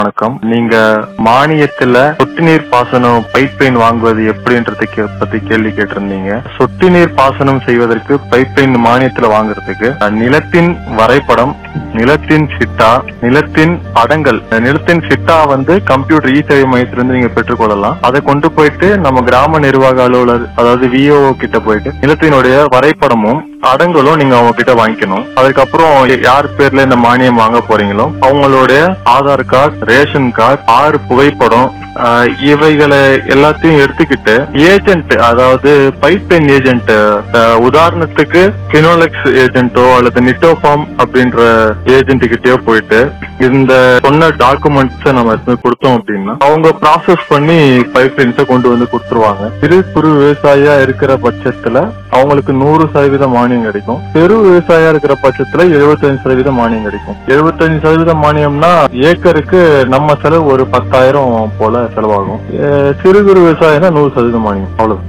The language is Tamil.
வணக்கம் நீங்க மானியத்துல சொட்டு நீர் பாசனம் பைப் லைன் வாங்குவது எப்படின்றதை கே- பத்தி கேள்வி கேட்டிருந்தீங்க சொட்டு நீர் பாசனம் செய்வதற்கு பைப் லைன் மானியத்துல வாங்குறதுக்கு அஹ், நிலத்தின் வரைபடம் நிலத்தின் சிட்டா நிலத்தின் படங்கள் அஹ், நிலத்தின் சிட்டா வந்து கம்ப்யூட்டர் இ சேவை மையத்திலிருந்து நீங்க பெற்றுக்கொள்ளலாம் அதை கொண்டு போயிட்டு நம்ம கிராம நிர்வாக அலுவலர் அதாவது விஓ கிட்ட போயிட்டு நிலத்தினுடைய வரைபடமும் அடங்களும் நீங்க அவங்க கிட்ட வாங்கிக்கணும் அதுக்கப்புறம் யார் பேர்ல இந்த மானியம் வாங்க போறீங்களோ அவங்களுடைய ஆதார் கார்டு ரேஷன் கார்டு ஆறு புகைப்படம் ஆஹ், இவைகளை எல்லாத்தையும் எடுத்துக்கிட்டு ஏஜென்ட் அதாவது பைப்லைன் ஏஜென்ட் உதாரணத்துக்கு கினோலெக்ஸ் ஏஜென்ட்டோ அல்லது நிட்டோஃபார்ம் அப்படின்ற ஏஜென்ட் கிட்டயோ போயிட்டு இந்த சொன்ன டாக்குமெண்ட்ஸ் நம்ம எடுத்து கொடுத்தோம் அப்படின்னா அவங்க ப்ராசஸ் பண்ணி பைப்லைன்ஸை கொண்டு வந்து கொடுத்துருவாங்க சிறு குறு விவசாயியா இருக்கிற பட்சத்துல அவங்களுக்கு நூறு சதவீத மானியம் கிடைக்கும் பெரு விவசாயியா இருக்கிற பட்சத்துல 75% சதவீத மானியம் கிடைக்கும் 75% சதவீத மானியம்னா ஏக்கருக்கு நம்ம செலவு ஒரு பத்தாயிரம் போல செலவாகும் அஹ் சிறு குறு விவசாயம்னா நூறு சதவீத மானியம் அவ்வளவு